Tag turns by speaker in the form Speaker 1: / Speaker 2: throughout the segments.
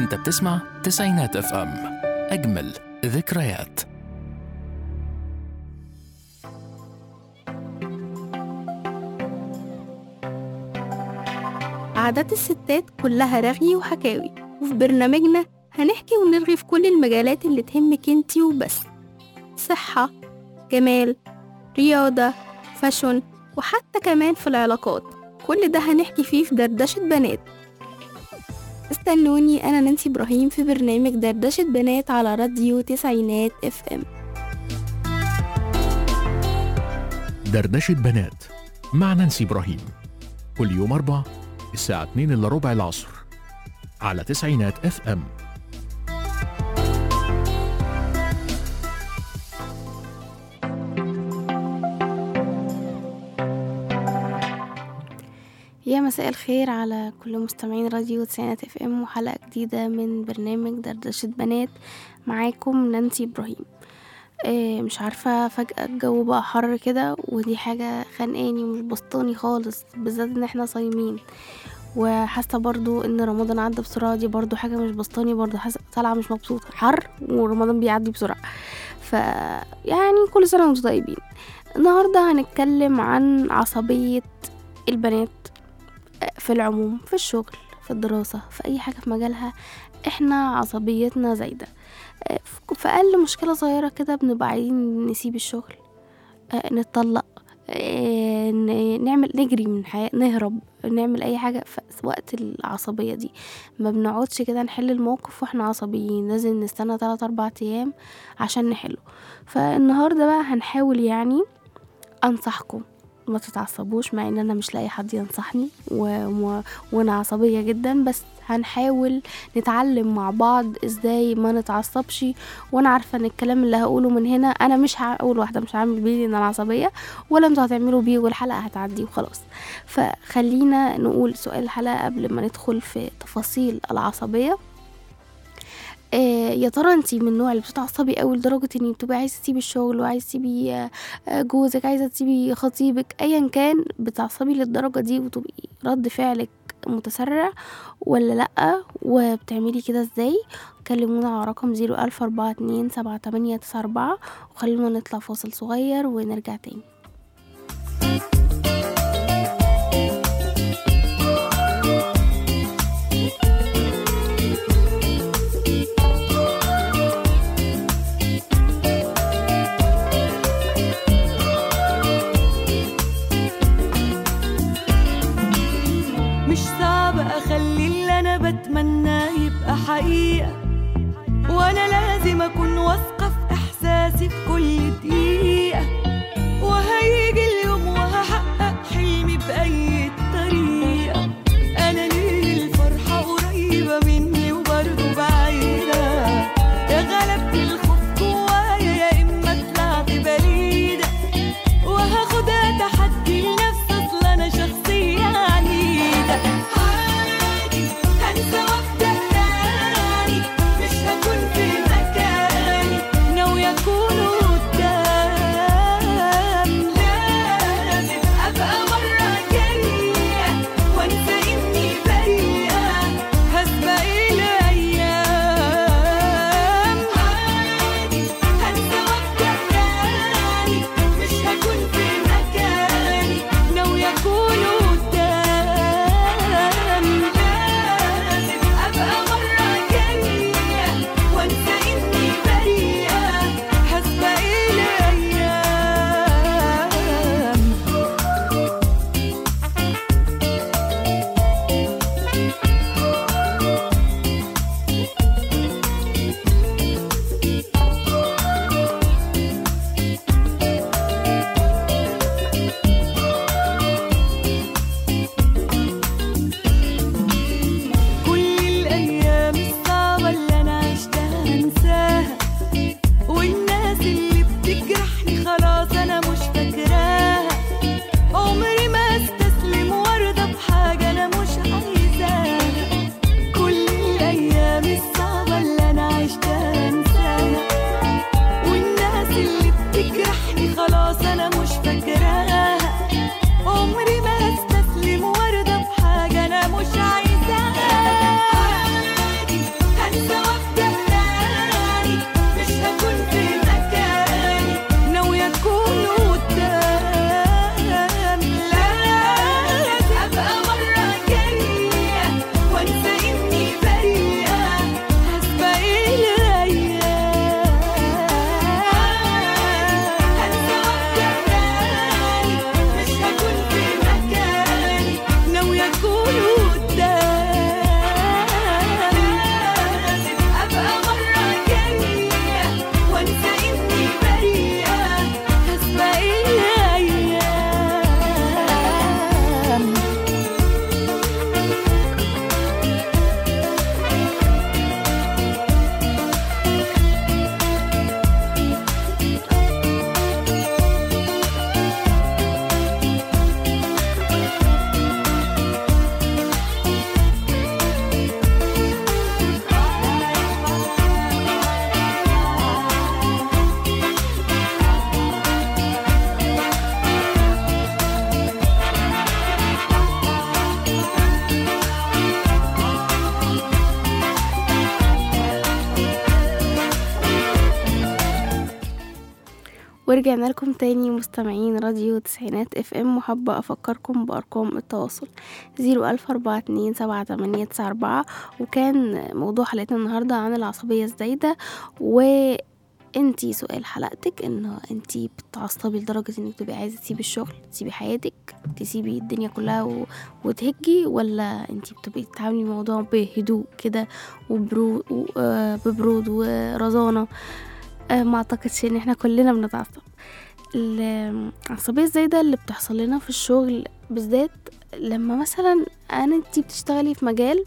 Speaker 1: انت بتسمع تسعينات اف ام اجمل ذكريات
Speaker 2: عادات الستات كلها رغي وحكاوي وفي برنامجنا هنحكي ونرغي في كل المجالات اللي تهمك انتي وبس صحة جمال رياضة فاشن وحتى كمان في العلاقات كل ده هنحكي فيه في دردشة بنات استنوني أنا نانسي إبراهيم في برنامج دردشة بنات على راديو تسعينات اف ام
Speaker 1: دردشة بنات مع نانسي إبراهيم كل يوم أربع الساعة 2 إلا ربع العصر على تسعينات اف ام
Speaker 2: يا مساء الخير على كل مستمعين راديو تسعينات اف ام وحلقة جديدة من برنامج دردشة بنات معاكم نانسي ابراهيم إيه مش عارفة فجأة الجو بقى حر كده ودي حاجة خانقاني ومش بسطاني خالص بالذات ان احنا صايمين وحاسة برضو ان رمضان عدى بسرعة دي برضو حاجة مش بسطاني برضو حاسة طالعة مش مبسوطة حر ورمضان بيعدي بسرعة ف يعني كل سنة وانتم طيبين النهاردة هنتكلم عن عصبية البنات في العموم في الشغل في الدراسة في أي حاجة في مجالها احنا عصبيتنا زايدة آه، في أقل مشكلة صغيرة كده بنبقى عايزين نسيب الشغل آه، نتطلق آه، ن- نعمل نجري من الحياة نهرب نعمل أي حاجة في وقت العصبية دي ما بنقعدش كده نحل الموقف واحنا عصبيين لازم نستنى تلات أربع أيام عشان نحله فالنهاردة بقى هنحاول يعني أنصحكم ما تتعصبوش مع ان انا مش لاقي حد ينصحني و... و... وانا عصبيه جدا بس هنحاول نتعلم مع بعض ازاي ما نتعصبش وانا عارفه ان الكلام اللي هقوله من هنا انا مش هقول واحده مش هعمل بيه ان انا عصبيه ولا انتوا هتعملوا بيه والحلقه هتعدي وخلاص فخلينا نقول سؤال الحلقه قبل ما ندخل في تفاصيل العصبيه آه، يا ترى انتي من النوع اللي بتتعصبي قوي لدرجه اني بتبقي عايزه تسيبي الشغل وعايزه تسيبي آه، آه، جوزك عايزه تسيبي خطيبك ايا كان بتعصبي للدرجه دي وتبقي رد فعلك متسرع ولا لا وبتعملي كده ازاي كلمونا على رقم زيرو ألف أربعة اتنين سبعة تمانية تسعة أربعة وخلونا نطلع فاصل صغير ونرجع تاني
Speaker 3: مش صعب اخلي اللي انا بتمناه يبقى حقيقة وانا لازم اكون واثقة في احساسي في كل دقيقة وهيجي اليوم وهحقق حلمي بأي طريقة انا ليه الفرحة قريبة مني وبرضه بعيدة يا غلبت الخوف جوايا يا اما طلعت بريدة وهاخدها تحدي لنفسي اصل انا شخصية عنيدة عادي هنسى وابدأ تاني مش هكون في مكاني ناوية اكون قدام
Speaker 2: ورجعنا لكم تاني مستمعين راديو تسعينات اف ام وحابة افكركم بارقام التواصل زيرو الف اربعة اتنين سبعة تمانية تسعة اربعة وكان موضوع حلقتنا النهاردة عن العصبية الزايدة و انتي سؤال حلقتك انه انتي بتعصبي لدرجة انك تبقي عايزة تسيبي الشغل تسيبي حياتك تسيبي الدنيا كلها و... وتهجي ولا انتي بتبقي تتعاملي الموضوع بهدوء كده وبرود و... آه، ببرود ورزانة آه، ما اعتقدش ان احنا كلنا بنتعصب العصبية الزايدة اللي بتحصل لنا في الشغل بالذات لما مثلا انا انتي بتشتغلي في مجال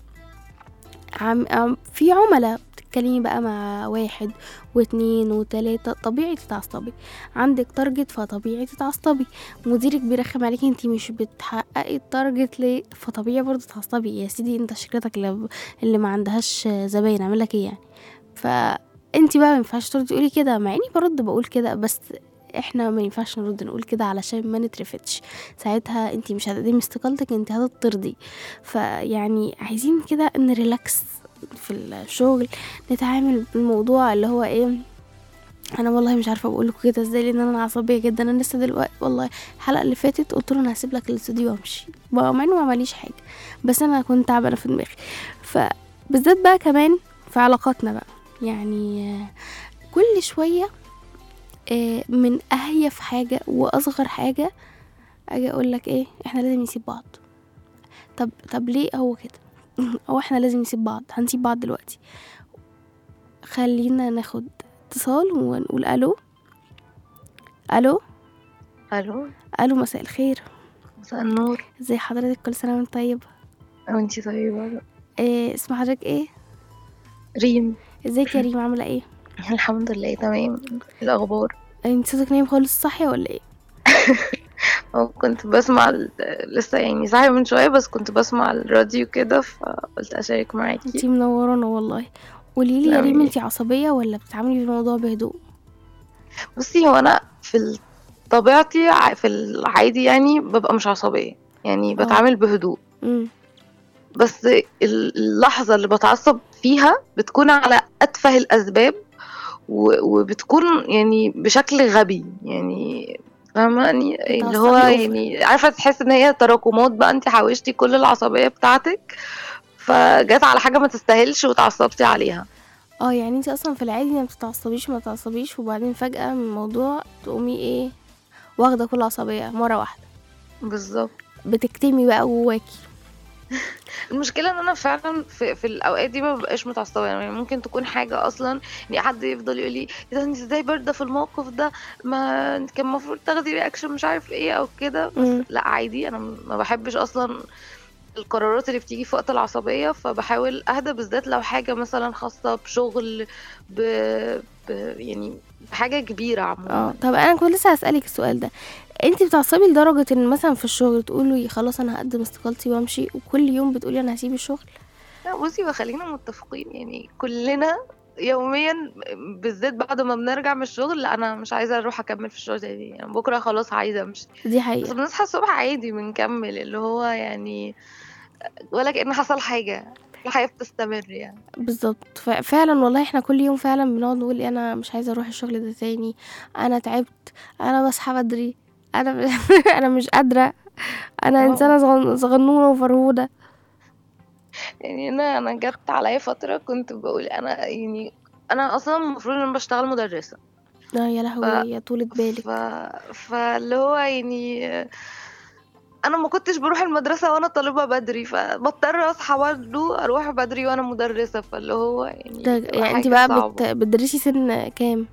Speaker 2: عم عم- في عملاء بتتكلمي بقى مع واحد واتنين وتلاتة طبيعي تتعصبي عندك تارجت فطبيعي تتعصبي مديرك بيرخم عليكي انتي مش بتحققي التارجت ليه فطبيعي برضه تتعصبي يا سيدي انت شركتك اللي, اللي ما عندهاش زباين اعمل لك ايه يعني فانتي بقى ما ينفعش تردي تقولي كده مع اني برد بقول كده بس احنا ما ينفعش نرد نقول كده علشان ما نترفتش ساعتها انتي مش هتقدمي استقالتك انتي هتطردي فيعني عايزين كده نريلاكس في الشغل نتعامل بالموضوع اللي هو ايه انا والله مش عارفه اقول لكم كده ازاي لان انا عصبيه جدا انا لسه دلوقتي والله الحلقه اللي فاتت قلت له انا هسيب لك الاستوديو وامشي بقى مع انه ما عمليش حاجه بس انا كنت تعبانه في دماغي فبالذات بقى كمان في علاقاتنا بقى يعني آه، كل شويه آه، من اهيف حاجه واصغر حاجه اجي اقول لك ايه احنا لازم نسيب بعض طب طب ليه هو كده هو احنا لازم نسيب بعض هنسيب بعض دلوقتي خلينا ناخد اتصال ونقول الو الو
Speaker 4: الو
Speaker 2: الو مساء الخير
Speaker 4: مساء النور
Speaker 2: ازي حضرتك كل سنه وانت طيبه
Speaker 4: وانتي طيبة
Speaker 2: إيه اسم حضرتك ايه
Speaker 4: ريم
Speaker 2: ازيك يا ريم عامله ايه
Speaker 4: الحمد لله تمام الأخبار
Speaker 2: انت صوتك نايم خالص صحي ولا ايه
Speaker 4: أو كنت بسمع ال- لسه يعني صاحية من شوية بس كنت بسمع الراديو كده فقلت أشارك معاكي
Speaker 2: انت منورانا والله قولي لي يا ريم
Speaker 4: تسلمي.
Speaker 2: انت عصبيه ولا بتتعاملي بالموضوع بهدوء
Speaker 4: بصي هو أنا في ال- طبيعتي ع- في العادي يعني ببقى مش عصبية يعني
Speaker 2: اه.
Speaker 4: بتعامل بهدوء
Speaker 2: امم
Speaker 4: بس ال- اللحظة اللي بتعصب فيها بتكون على أتفه الأسباب و- وبتكون يعني بشكل غبي يعني فاهماني اللي هو
Speaker 2: بتعصبي
Speaker 4: يعني عارفة تحس ان هي تراكمات بقى انت حوشتي كل العصبية بتاعتك فجت على حاجة ما تستاهلش وتعصبتي عليها
Speaker 2: اه يعني انت اصلا في العادي ما بتتعصبيش ما تتعصبيش وبعدين فجاه من الموضوع تقومي ايه واخده كل عصبيه مره واحده
Speaker 4: بالظبط
Speaker 2: بتكتمي بقى جواكي
Speaker 4: المشكلة ان انا فعلا في, في الاوقات دي ما ببقاش متعصبة يعني ممكن تكون حاجة اصلا يعني حد يفضل يقول لي ايه ده انت ازاي باردة في الموقف ده ما انت كان المفروض تاخدي رياكشن مش عارف ايه او كده بس
Speaker 2: مم.
Speaker 4: لا عادي انا ما بحبش اصلا القرارات اللي بتيجي في وقت العصبية فبحاول اهدى بالذات لو حاجة مثلا خاصة بشغل ب... ب... يعني بحاجة كبيرة
Speaker 2: اه
Speaker 4: عموما
Speaker 2: طب انا كنت لسه هسألك السؤال ده انت بتعصبي لدرجة ان مثلا في الشغل تقولي خلاص انا هقدم استقالتي وامشي وكل يوم بتقولي انا هسيب الشغل
Speaker 4: لا بصي خلينا متفقين يعني كلنا يوميا بالذات بعد ما بنرجع من الشغل لا انا مش عايزه اروح اكمل في الشغل تاني يعني بكره خلاص عايزه امشي
Speaker 2: دي
Speaker 4: بس
Speaker 2: حقيقة
Speaker 4: بنصحى الصبح عادي بنكمل اللي هو يعني ولا كأن حصل حاجه الحياه بتستمر يعني
Speaker 2: بالظبط ف- فعلا والله احنا كل يوم فعلا بنقعد نقول انا مش عايزة اروح الشغل ده تاني انا تعبت انا بصحى بدري انا م- انا مش قادرة انا
Speaker 4: اه.
Speaker 2: انسانة صغن- صغنونة وفرهودة
Speaker 4: يعني انا انا جت عليا فتره كنت بقول انا يعني انا اصلا المفروض ان انا بشتغل مدرسه
Speaker 2: اه يا لهوي يا طولة
Speaker 4: ف...
Speaker 2: بالك
Speaker 4: فاللي هو يعني انا ما كنتش بروح المدرسه وانا طالبه بدري فبضطر اصحى برضه اروح بدري وانا مدرسه فاللي هو يعني
Speaker 2: ده
Speaker 4: بتبقى
Speaker 2: يعني انت
Speaker 4: حاجه
Speaker 2: بقى
Speaker 4: صعبه
Speaker 2: بت... بتدرسي سن كام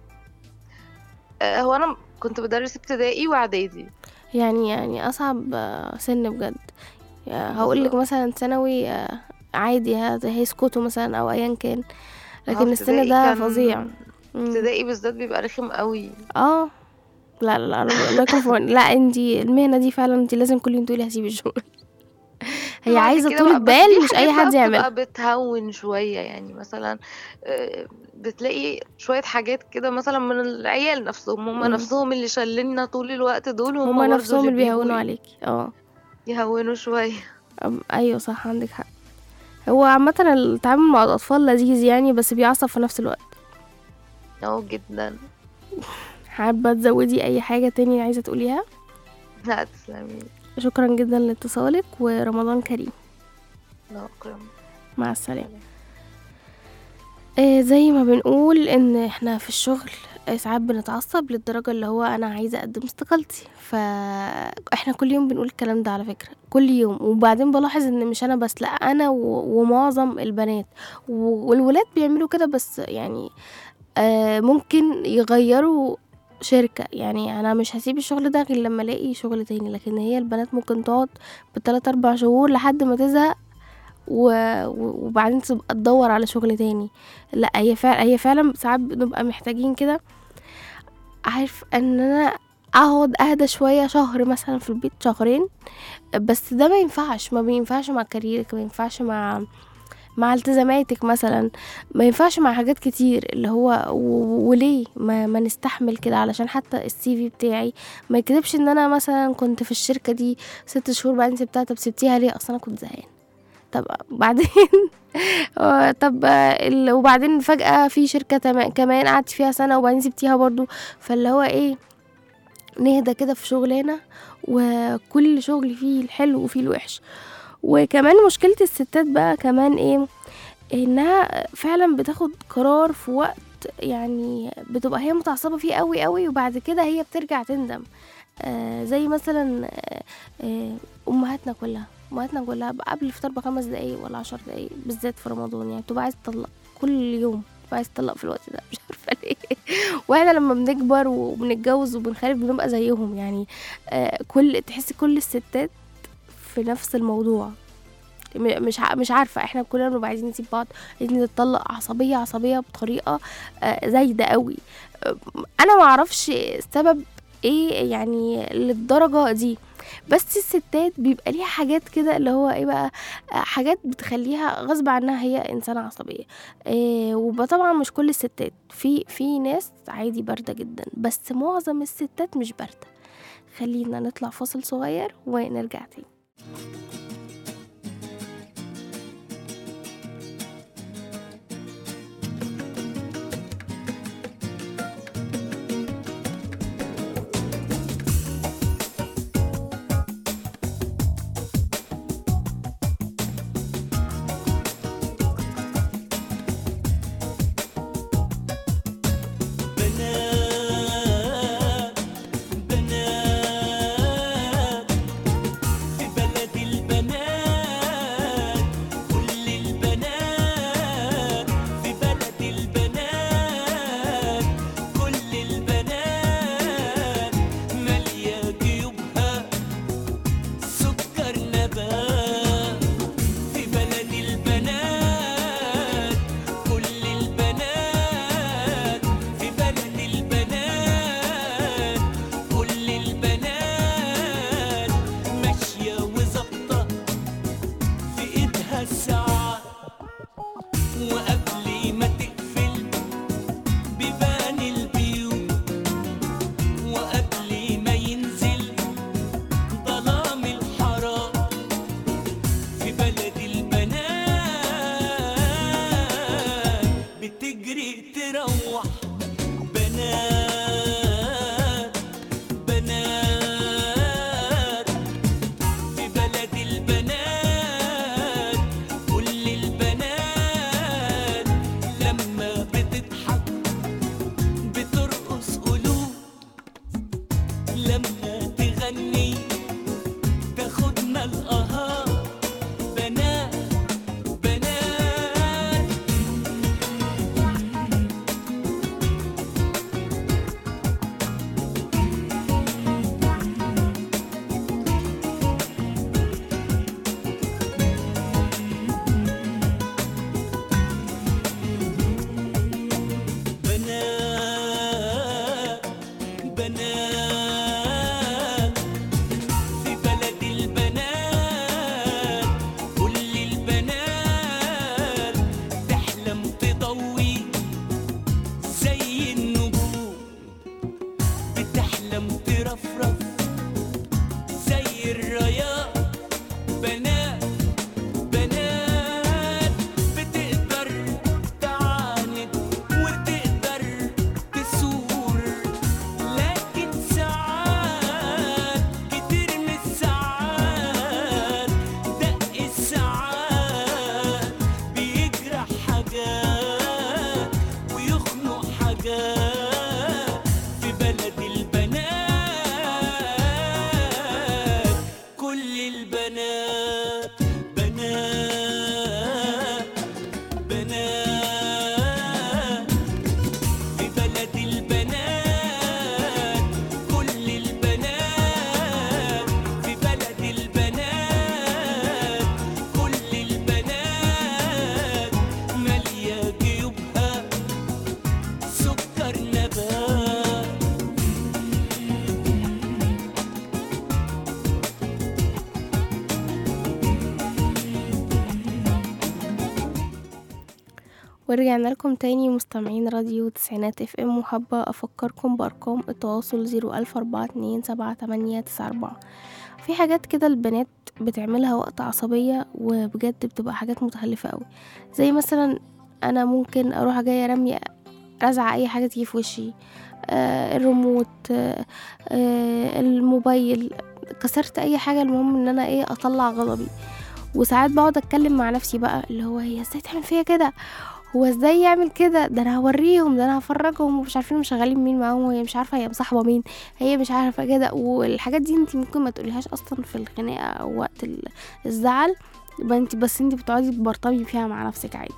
Speaker 4: آه، هو انا كنت بدرس ابتدائي واعدادي
Speaker 2: يعني يعني اصعب آه، سن بجد هقول لك
Speaker 4: بالظبط.
Speaker 2: مثلا ثانوي آه، عادي هت- هيسكتوا مثلا او ايا كان
Speaker 4: هو
Speaker 2: لكن السن
Speaker 4: ابتدائي
Speaker 2: ده
Speaker 4: كان-
Speaker 2: فظيع مم.
Speaker 4: ابتدائي بالذات بيبقى رخم قوي
Speaker 2: اه لا لا لا أنا الله يكون في عونك. لا انتي المهنه دي فعلا انتي لازم كل يوم تقولي هسيب الشغل هي
Speaker 4: بعد
Speaker 2: عايزه
Speaker 4: كده
Speaker 2: طولة
Speaker 4: بقى- بس
Speaker 2: بال
Speaker 4: دي
Speaker 2: مش اي
Speaker 4: حاجات
Speaker 2: حد
Speaker 4: بقى
Speaker 2: يعملها
Speaker 4: بتبقى بتهون شويه يعني مثلا آه، بتلاقي شويه حاجات كده مثلا من العيال نفسهم هم
Speaker 2: مم.
Speaker 4: نفسهم اللي شالينا طول الوقت دول هم
Speaker 2: هما
Speaker 4: برضه
Speaker 2: نفسهم اللي
Speaker 4: بيجوا
Speaker 2: بيهونوا عليكي اه
Speaker 4: يهونوا شويه
Speaker 2: أم- ايوه صح عندك حق هو عامة التعامل مع الأطفال لذيذ يعني بس بيعصب في نفس الوقت
Speaker 4: اه جدا
Speaker 2: حابة تزودي أي حاجة تاني عايزة تقوليها
Speaker 4: لا تسلمي
Speaker 2: شكرا جدا لاتصالك ورمضان كريم
Speaker 4: لا أكرم
Speaker 2: مع السلامة آه زي ما بنقول ان احنا في الشغل آه، ساعات بنتعصب للدرجة اللي هو انا عايزة اقدم استقالتي فاحنا كل يوم بنقول الكلام ده على فكرة كل يوم وبعدين بلاحظ ان مش انا بس لا انا و- ومعظم البنات و- والولاد بيعملوا كده بس يعني آه ممكن يغيروا شركة يعني أنا مش هسيب الشغل ده غير لما ألاقي شغل تاني لكن هي البنات ممكن تقعد بتلات أربع شهور لحد ما تزهق و... و- وبعدين تبقى تدور على شغل تاني لا هي فعلا هي فعلا ساعات بنبقى محتاجين كده عارف ان انا اقعد اهدى شويه شهر مثلا في البيت شهرين بس ده ما ينفعش ما بينفعش مع كاريرك ما ينفعش مع مع التزاماتك مثلا ما ينفعش مع حاجات كتير اللي هو و- وليه ما, ما نستحمل كده علشان حتى السي في بتاعي ما يكذبش ان انا مثلا كنت في الشركه دي ست شهور بعدين سبتها طب سبتيها ليه اصلا انا كنت زهقان طب بعدين آه، طب آه، ال- وبعدين فجأة في شركة تما- كمان قعدت فيها سنة وبعدين سبتيها برضو فاللي هو ايه نهدى كده في شغلنا وكل شغل فيه الحلو وفيه الوحش وكمان مشكلة الستات بقى كمان ايه انها فعلا بتاخد قرار في وقت يعني بتبقى هي متعصبة فيه قوي قوي وبعد كده هي بترجع تندم آه زي مثلا آه آه امهاتنا كلها امهاتنا كلها قبل الفطار بخمس دقايق ولا عشر دقايق بالذات في رمضان يعني بتبقى عايزه تطلق كل يوم بتبقى عايزه تطلق في الوقت ده مش عارفه ليه واحنا لما بنكبر وبنتجوز وبنخلف بنبقى زيهم يعني آه كل تحسي كل الستات في نفس الموضوع م- مش ع- مش عارفه احنا كلنا بنبقى عايزين نسيب بعض عايزين نتطلق عصبيه عصبيه بطريقه آه، زايده قوي آه، انا ما اعرفش السبب ايه يعني للدرجه دي بس الستات بيبقى ليها حاجات كده اللي هو ايه بقى آه، حاجات بتخليها غصب عنها هي انسانه عصبيه إيه وطبعا مش كل الستات في في ناس عادي بارده جدا بس معظم الستات مش بارده خلينا نطلع فاصل صغير ونرجع تاني
Speaker 5: بنات بنات في بلد البنات كل البنات في بلد البنات كل البنات مالية جيوبها سكر نبات في بلد البنات كل البنات في بلد البنات كل البنات ماشية وظابطة في ايدها الساعات وقبل ما تقفل بيبان البيوت وقبل ما ينزل ظلام الحرام في بلد البنات بتجري تروح بنات بنات في بلد البنات كل
Speaker 2: ورجعنا لكم تاني مستمعين راديو تسعينات اف ام وحابة افكركم بارقام التواصل زيرو الف اربعة اتنين سبعة تمانية تسعة اربعة في حاجات كده البنات بتعملها وقت عصبية وبجد بتبقى حاجات متخلفة قوي زي مثلا انا ممكن اروح جاية رمي رزع اي حاجة تيجي في وشي آه الريموت آه آه الموبايل كسرت اي حاجة المهم ان انا ايه اطلع غضبي وساعات بقعد اتكلم مع نفسي بقى اللي هو هي ازاي تعمل فيا كده هو ازاي يعمل كده ده انا هوريهم ده انا هفرجهم ومش عارفين مشغلين مين معاهم وهي مش عارفه هي مصاحبه مين هي مش عارفه كده والحاجات دي انت ممكن ما تقوليهاش اصلا في الخناقه او وقت ال- الزعل يبقى انت بس انت بتقعدي تبرطبي فيها مع نفسك عادي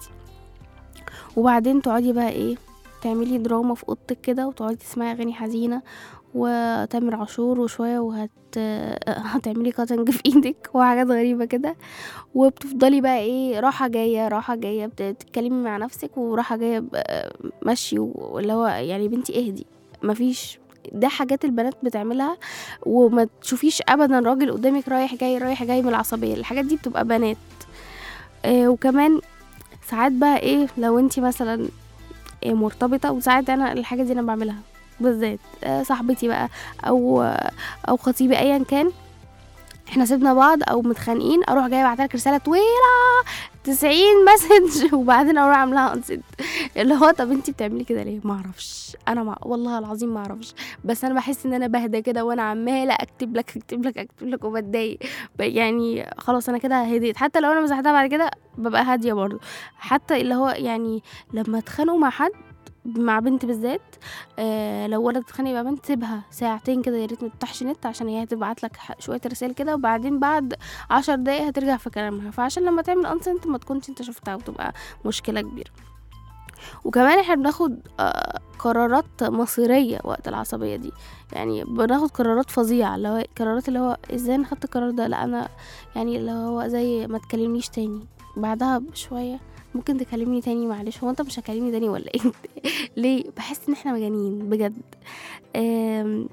Speaker 2: وبعدين تقعدي بقى ايه تعملي دراما في اوضتك كده وتقعدي تسمعي اغاني حزينه وتامر عاشور وشويه وهت هتعملي كاتنج في ايدك وحاجات غريبه كده وبتفضلي بقى ايه راحة جاية راحة جاية بت- بتتكلمي مع نفسك وراحة جاية ب- مشي واللي هو يعني بنتي اهدي مفيش ده حاجات البنات بتعملها وما تشوفيش ابدا راجل قدامك رايح جاي رايح جاي من العصبية الحاجات دي بتبقى بنات آه وكمان ساعات بقى ايه لو انتي مثلا إيه مرتبطة وساعات انا الحاجة دي انا بعملها بالذات آه صاحبتي بقى او او خطيبي ايا كان احنا سيبنا بعض او متخانقين اروح جايه ابعتلك رساله طويله 90 مسج وبعدين اروح عاملاها انسد اللي هو طب انتي بتعملي كده ليه ما اعرفش انا ما والله العظيم ما اعرفش بس انا بحس ان انا بهدى كده وانا عماله اكتب لك اكتب لك اكتب لك وبتضايق ب- يعني خلاص انا كده هديت حتى لو انا مسحتها بعد كده ببقى هاديه برضو حتى اللي هو يعني لما اتخانقوا مع حد مع بنت بالذات آه لو ولد اتخانق مع بنت سيبها ساعتين كده يا ريت ما تفتحش نت عشان هي هتبعت لك ح- شويه رسائل كده وبعدين بعد عشر دقايق هترجع في كلامها فعشان لما تعمل انسنت ما تكونش انت شفتها وتبقى مشكله كبيره وكمان احنا بناخد آه قرارات مصيريه وقت العصبيه دي يعني بناخد قرارات فظيعه اللي هو قرارات اللي هو ازاي انا خدت القرار ده لا انا يعني اللي هو زي ما تكلمنيش تاني بعدها بشويه ممكن تكلمني تاني معلش هو انت مش هتكلمني تاني ولا ايه ليه بحس ان احنا مجانين بجد آم،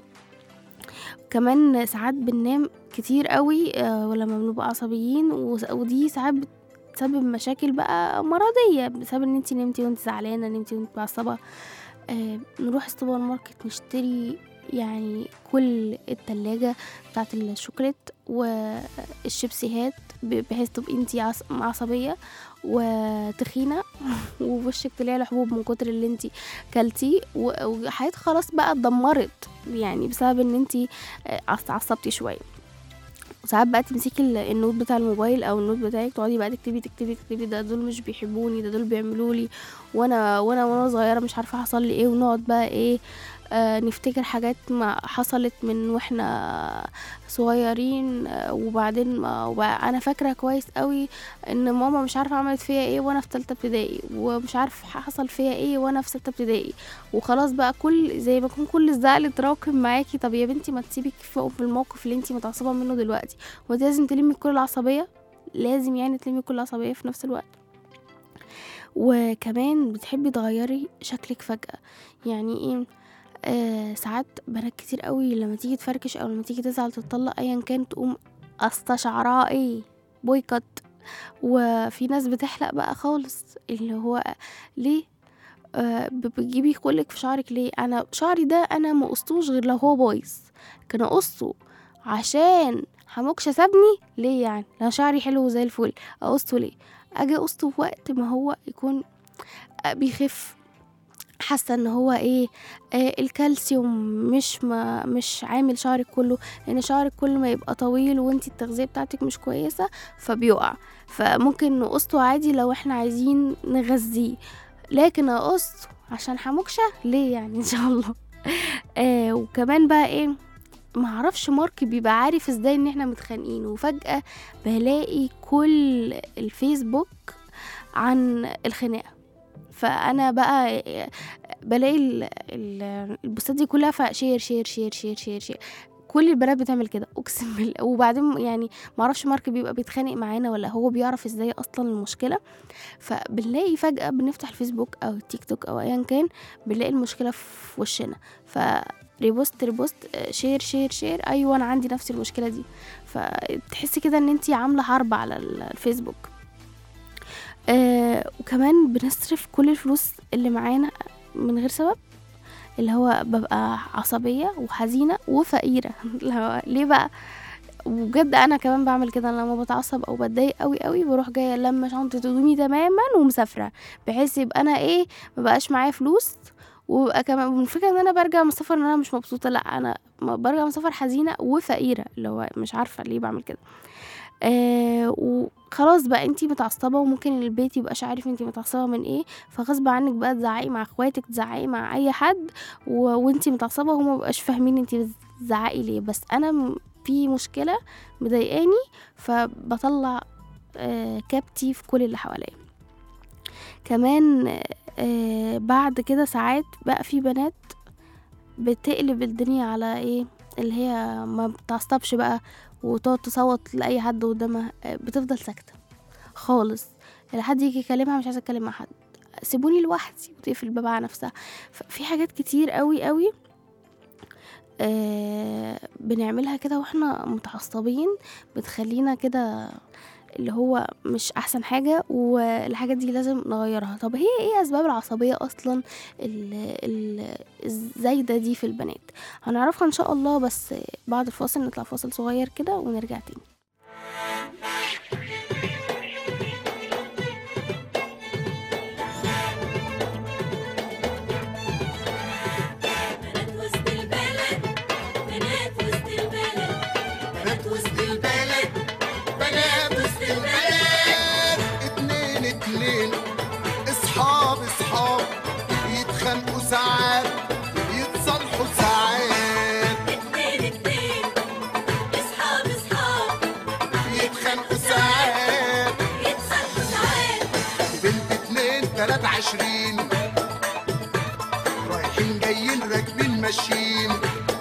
Speaker 2: كمان ساعات بننام كتير قوي آه، ولما بنبقى عصبيين وس- ودي ساعات بتسبب مشاكل بقى مرضية بسبب ان انتي نمتي وانت زعلانة نمتي وانت معصبة آه، نروح السوبر ماركت نشتري يعني كل التلاجة بتاعت الشوكولات والشيبسيهات ب- بحيث تبقي انتي عص- عصبية وتخينة ووشك طلع له حبوب من كتر اللي انتي كلتيه و- وحياتك خلاص بقى اتدمرت يعني بسبب ان انتي آه، عص- عصبتي شوية وساعات بقى تمسكي ال- النوت بتاع الموبايل او النوت بتاعك تقعدي بقى تكتبي تكتبي تكتبي ده دول مش بيحبوني ده دول بيعملوا لي وانا وانا وانا صغيره مش عارفه حصل لي ايه ونقعد بقى ايه آه نفتكر حاجات ما حصلت من واحنا صغيرين آه وبعدين ما وبقى انا فاكره كويس قوي ان ماما مش عارفه عملت فيا ايه وانا في ثالثه ابتدائي ومش عارف حصل فيا ايه وانا في سته ابتدائي وخلاص بقى كل زي ما يكون كل الزعل اتراكم معاكي طب يا بنتي ما تسيبك فوق في الموقف اللي انتي متعصبه منه دلوقتي وانت لازم تلمي كل العصبيه لازم يعني تلمي كل العصبيه في نفس الوقت وكمان بتحبي تغيري شكلك فجأة يعني ايه آه ساعات بنات كتير قوي لما تيجي تفركش او لما تيجي تزعل تتطلق ايا كان تقوم قصة شعرها ايه بويكوت وفي ناس بتحلق بقى خالص اللي هو ليه آه ب- بتجيبي كلك في شعرك ليه انا شعري ده انا ما قصتوش غير لو هو بايظ كان اقصه عشان حموكشة سابني ليه يعني لو شعري حلو زي الفل اقصه ليه اجي اقصه في وقت ما هو يكون آه، بيخف حاسه ان هو ايه آه الكالسيوم مش ما مش عامل شعرك كله لان شعرك كل ما يبقى طويل وانتي التغذيه بتاعتك مش كويسه فبيقع فممكن نقصه عادي لو احنا عايزين نغذيه لكن اقصه عشان حموكشه ليه يعني ان شاء الله آه وكمان بقى ايه معرفش مارك بيبقى عارف ازاي ان احنا متخانقين وفجأة بلاقي كل الفيسبوك عن الخناقة فانا بقى بلاقي ال- ال- البوستات دي كلها فشير شير شير شير شير شير كل البنات بتعمل كده اقسم بالله وبعدين يعني معرفش مارك بيبقى بيتخانق معانا ولا هو بيعرف ازاي اصلا المشكله فبنلاقي فجاه بنفتح الفيسبوك او التيك توك او ايا كان بنلاقي المشكله في وشنا ف ريبوست ريبوست آه، شير شير شير ايوه انا عندي نفس المشكله دي فتحسي كده ان انتي عامله حرب على ال- الفيسبوك آه وكمان بنصرف كل الفلوس اللي معانا من غير سبب اللي هو ببقى عصبية وحزينة وفقيرة اللي هو ليه بقى وبجد انا كمان بعمل كده أنا لما بتعصب او بتضايق قوي قوي بروح جايه لما شنطه هدومي تماما ومسافره بحيث يبقى انا ايه مبقاش معايا فلوس وبقى كمان الفكره ان انا برجع من السفر ان انا مش مبسوطه لا انا م- برجع من السفر حزينه وفقيره اللي هو مش عارفه ليه بعمل كده آه وخلاص بقى انتي متعصبه وممكن البيت يبقاش عارف انتي متعصبه من ايه فغصب عنك بقى تزعقي مع اخواتك تزعقي مع اي حد و... وانتي متعصبه وهما مبقاش فاهمين انتي بتزعقي ليه بس انا م- في مشكله مضايقاني فبطلع آه كبتي في كل اللي حواليا كمان آه بعد كده ساعات بقى في بنات بتقلب الدنيا على ايه اللي هي ما بتعصبش بقى وتقعد تصوت لاي حد قدامها آه، بتفضل ساكته خالص لا حد يجي يكلمها مش عايزه اتكلم مع حد سيبوني لوحدي وتقفل الباب على نفسها في حاجات كتير قوي قوي آه بنعملها كده واحنا متعصبين بتخلينا كده اللي هو مش احسن حاجة والحاجات دي لازم نغيرها طب هي ايه اسباب العصبية اصلا ال- ال- الزايدة دي في البنات هنعرفها ان شاء الله بس بعد الفاصل نطلع فاصل صغير كده ونرجع تاني
Speaker 6: بنات وسط البلد بنات وسط البلد
Speaker 7: بنات وسط البلد بنات وسط البلد اتنين اتنين اصحاب اصحاب يتخانقوا ساعات يتصالحوا ساعات
Speaker 6: اتنين اتنين اصحاب اصحاب
Speaker 7: يتخانقوا ساعات
Speaker 6: يتصالحوا ساعات
Speaker 7: بنت اتنين تلات عشرين رايحين جايين راكبين ماشيين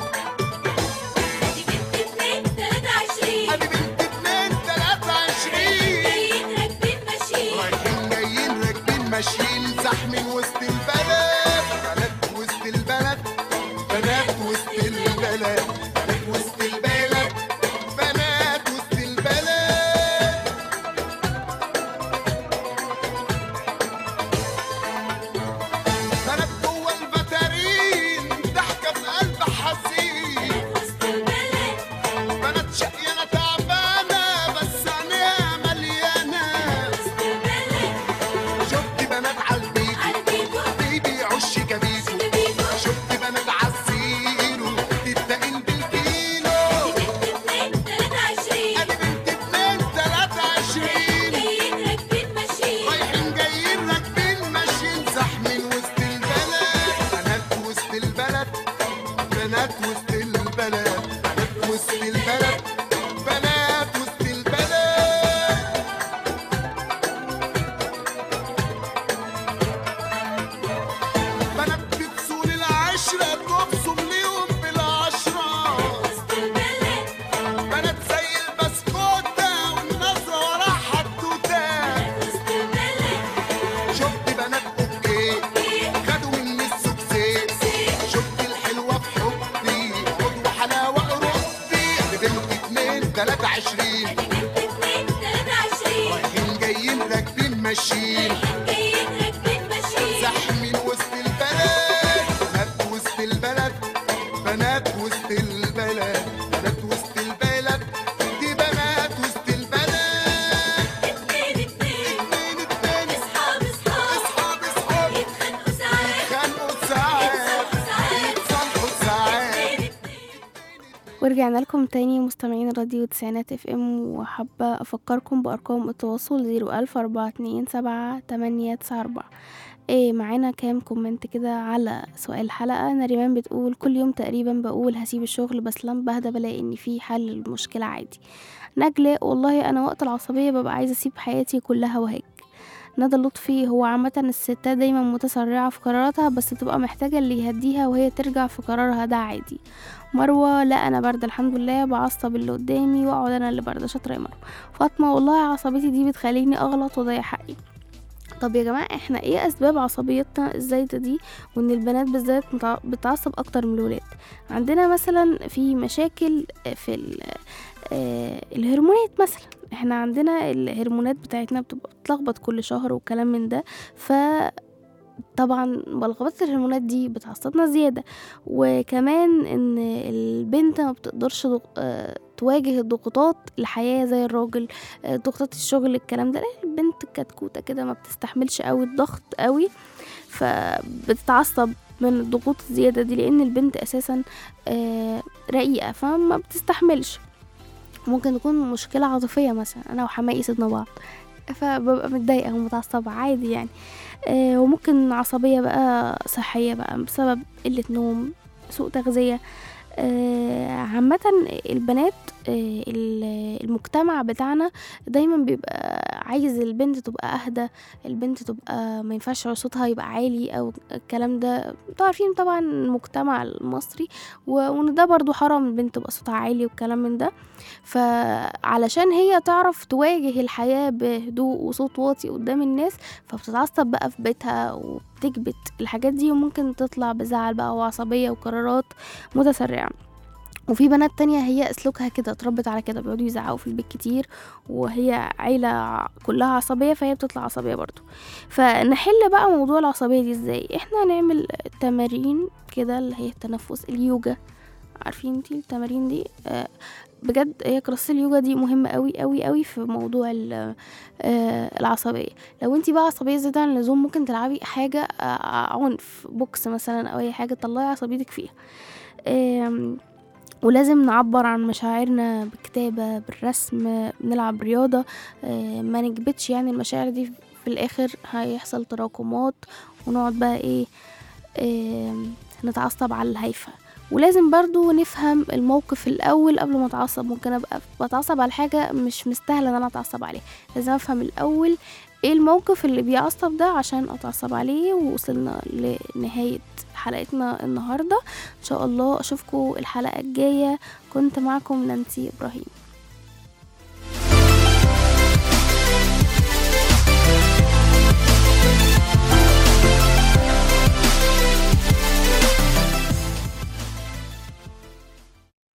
Speaker 6: دي بنت اتنين تلاتة عشرين
Speaker 7: ادي بنت اتنين تلات عشرين
Speaker 6: جايين راكبين ماشيين
Speaker 7: رايحين جايين راكبين ماشيين زحمين وسط البلد بنات وسط البلد بنات وسط البلد بنات وسط البلد بنات وسط البلد بنات جوه البتارين ضحكه في قلب حزين
Speaker 6: وسط البلد
Speaker 7: بنات شقيانه تعبانه بس عينيها مليانه
Speaker 6: وسط البلد
Speaker 7: شفت بنات عالبيت
Speaker 6: عالبيكو
Speaker 7: بيبيعوا الشيكابيكو
Speaker 6: بيبيكو
Speaker 7: شفت بنات عالزيرو تتقين بالكيلو
Speaker 6: بنت اتنين تلاتة عشرين
Speaker 7: ادي بنت اتنين تلاتة عشرين
Speaker 6: جايين راكبين ماشيين
Speaker 7: رايحين جايين راكبين ماشيين زحمين وسط البلد بنات وسط البلد بنات وسط البلد بنات وسط البلد بنات وسط البلد بنات بتصون العشرة تبصم ليهم بالعشرة
Speaker 6: وسط البلد
Speaker 7: بنات زي البسكوتة والنظرة ورا حدوتة
Speaker 6: وسط البلد
Speaker 7: شفت بنات اوكي خدوا مني السكسيس شفت الحلوة في حبي عضو حلاوة أوروبي بنت اتنين تلاتة عشرين
Speaker 6: بنت اتنين تلاتة عشرين
Speaker 7: رايحين جايين راكبين ماشيين
Speaker 6: جايين راكبين ماشيين
Speaker 7: زحمين وسط البلد بنات وسط البلد بنات وسط البلد بنات وسط البلد دي بنات وسط البلد
Speaker 6: اتنين اتنين
Speaker 7: اتنين اتنين
Speaker 6: اصحاب اصحاب
Speaker 7: اصحاب اصحاب
Speaker 6: يتخانقوا ساعات
Speaker 7: يتخانقوا ساعات يتصالحوا ساعات
Speaker 2: ورجعنا لكم تاني مستمعين راديو تسعينات اف ام وحابة افكركم بارقام التواصل زيرو الف اربعة اتنين سبعة تمانية تسعة اربعة ايه معانا كام كومنت كده على سؤال الحلقة نريمان بتقول كل يوم تقريبا بقول هسيب الشغل بس لما بهدى بلاقي ان في حل للمشكلة عادي نجلة والله انا وقت العصبية ببقى عايزة اسيب حياتي كلها وهيك ندى لطفي هو عامة الستات دايما متسرعة في قراراتها بس بتبقى محتاجة اللي يهديها وهي ترجع في قرارها ده عادي مروة لا انا باردة الحمد لله بعصب اللي قدامي واقعد انا اللي باردة شاطرة يا مروة فاطمة والله عصبيتي دي بتخليني اغلط واضيع حقي طب يا جماعة احنا ايه اسباب عصبيتنا الزايدة دي وان البنات بالذات متع- بتعصب اكتر من الولاد عندنا مثلا في مشاكل في ال- آه، الهرمونات مثلا احنا عندنا الهرمونات بتاعتنا بتبقى بتتلخبط كل شهر وكلام من ده ف طبعا ملخبطة الهرمونات دي بتعصبنا زيادة وكمان ان البنت ما بتقدرش ضغ... آه، تواجه الضغوطات الحياة زي الراجل آه، ضغوطات الشغل الكلام ده لا البنت كتكوتة كده ما بتستحملش قوي الضغط قوي فبتتعصب من الضغوط الزيادة دي لأن البنت أساسا آه، رقيقة فما بتستحملش ممكن تكون مشكلة عاطفية مثلا أنا وحماقي سيبنا بعض فببقى متضايقة ومتعصبة عادي يعني آه، وممكن عصبية بقى صحية بقى بسبب قلة نوم سوء تغذية آه، عامة البنات آه، ال- المجتمع بتاعنا دايما بيبقى عايز البنت تبقى أهدى البنت تبقى ما ينفعش صوتها يبقى عالي أو الكلام ده انتوا عارفين طبعا المجتمع المصري و- وان ده برضو حرام البنت تبقى صوتها عالي والكلام من ده فعلشان هي تعرف تواجه الحياة بهدوء وصوت واطي قدام الناس فبتتعصب بقى في بيتها وبتكبت الحاجات دي وممكن تطلع بزعل بقى وعصبية وقرارات متسرعة وفي بنات تانية هي اسلوبها كده اتربت على كده بيقعدوا يزعقوا في البيت كتير وهي عيلة كلها عصبية فهي بتطلع عصبية برضو فنحل بقى موضوع العصبية دي ازاي احنا هنعمل تمارين كده اللي هي التنفس اليوجا عارفين انتي التمارين دي آه، بجد هي كلاس اليوجا دي مهمة قوي قوي قوي في موضوع ال- آه، العصبية لو انتي بقى عصبية زيادة عن اللزوم ممكن تلعبي حاجة آه، عنف بوكس مثلا او اي حاجة تطلعي عصبيتك فيها آم، ولازم نعبر عن مشاعرنا بكتابة بالرسم نلعب رياضة آه، ما نكبتش يعني المشاعر دي في الآخر هيحصل تراكمات ونقعد بقى ايه آم، نتعصب على الهايفة ولازم برضو نفهم الموقف الأول قبل ما أتعصب ممكن أبقى بتعصب على حاجة مش مستاهلة إن أنا أتعصب عليها لازم أفهم الأول ايه الموقف اللي بيعصب ده عشان أتعصب عليه ووصلنا لنهاية حلقتنا النهاردة إن شاء الله أشوفكم الحلقة الجاية كنت معكم نانسي إبراهيم